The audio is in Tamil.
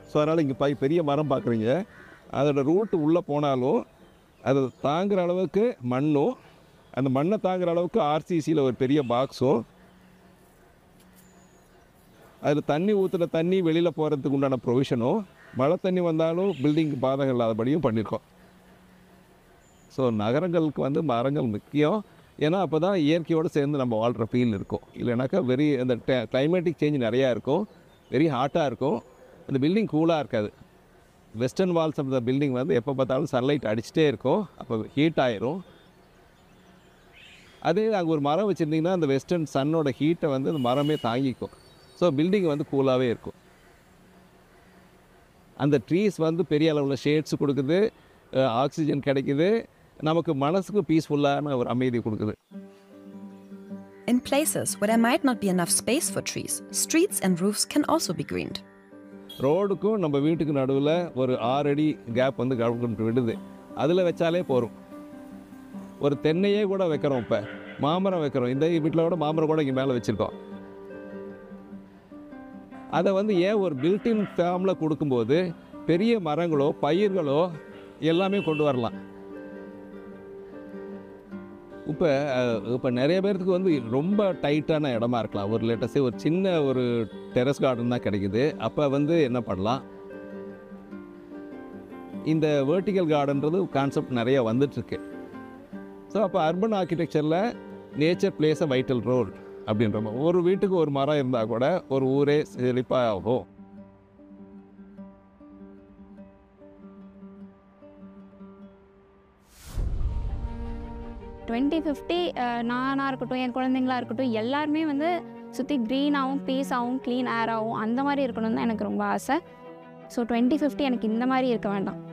ஸோ அதனால் இங்கே பாய் பெரிய மரம் பார்க்குறீங்க அதோட ரூட் உள்ளே போனாலும் அதை தாங்குற அளவுக்கு மண்ணும் அந்த மண்ணை தாங்குற அளவுக்கு ஆர்சிசியில் ஒரு பெரிய பாக்ஸும் அதில் தண்ணி ஊற்றுன தண்ணி வெளியில் போகிறதுக்கு உண்டான ப்ரொவிஷனும் மழை தண்ணி வந்தாலும் பில்டிங் பாதகம் இல்லாதபடியும் பண்ணியிருக்கோம் ஸோ நகரங்களுக்கு வந்து மரங்கள் முக்கியம் ஏன்னா அப்போ தான் இயற்கையோடு சேர்ந்து நம்ம வாழ்கிற ஃபீல் இருக்கும் இல்லைனாக்கா வெரி அந்த கிளைமேட்டிக் சேஞ்ச் நிறையா இருக்கும் வெரி ஹாட்டாக இருக்கும் அந்த பில்டிங் கூலாக இருக்காது western walls of the building வந்து எப்போ பார்த்தாலும் சன்லைட் அடிச்சிட்டே இருக்கும் அப்போ ஹீட் ஆயிரும் அதே அங்கே ஒரு மரம் வச்சுருந்தீங்கன்னா அந்த வெஸ்டர்ன் சன்னோட ஹீட்டை வந்து அந்த மரமே தாங்கிக்கும் ஸோ பில்டிங் வந்து கூலாகவே இருக்கும் அந்த ட்ரீஸ் வந்து பெரிய அளவில் ஷேட்ஸ் கொடுக்குது ஆக்சிஜன் கிடைக்குது நமக்கு மனசுக்கு பீஸ்ஃபுல்லான ஒரு அமைதி கொடுக்குது In places where there might not be enough space for trees, streets and roofs can also be greened. ரோடுக்கும் நம்ம வீட்டுக்கு நடுவில் ஒரு ஆறு அடி கேப் வந்து கவர்மெண்ட் விடுது அதில் வச்சாலே போதும் ஒரு தென்னையே கூட வைக்கிறோம் இப்போ மாமரம் வைக்கிறோம் இந்த வீட்டில் கூட மாமரம் கூட இங்கே மேலே வச்சுருக்கோம் அதை வந்து ஏன் ஒரு பில்டின் ஃபார்மில் கொடுக்கும்போது பெரிய மரங்களோ பயிர்களோ எல்லாமே கொண்டு வரலாம் இப்போ இப்போ நிறைய பேர்த்துக்கு வந்து ரொம்ப டைட்டான இடமா இருக்கலாம் ஒரு லேட்டஸ்ட்டு ஒரு சின்ன ஒரு டெரஸ் கார்டன் தான் கிடைக்குது அப்போ வந்து என்ன பண்ணலாம் இந்த வேர்ட்டிக்கல் கார்டன்றது கான்செப்ட் நிறைய வந்துட்டுருக்கு ஸோ அப்போ அர்பன் ஆர்கிடெக்சரில் nature plays a vital role அப்படின்ற மாதிரி ஒரு வீட்டுக்கு ஒரு மரம் இருந்தால் கூட ஒரு ஊரே செழிப்பாக ஆகும் டுவெண்ட்டி ஃபிஃப்டி நானாக இருக்கட்டும் என் குழந்தைங்களா இருக்கட்டும் எல்லாருமே வந்து சுற்றி க்ரீனாகவும் பீஸாகவும் க்ளீன் ஏராகவும் அந்த மாதிரி இருக்கணும்னு தான் எனக்கு ரொம்ப ஆசை ஸோ டுவெண்ட்டி ஃபிஃப்டி எனக்கு இந்த மாதிரி இருக்க வேண்டாம்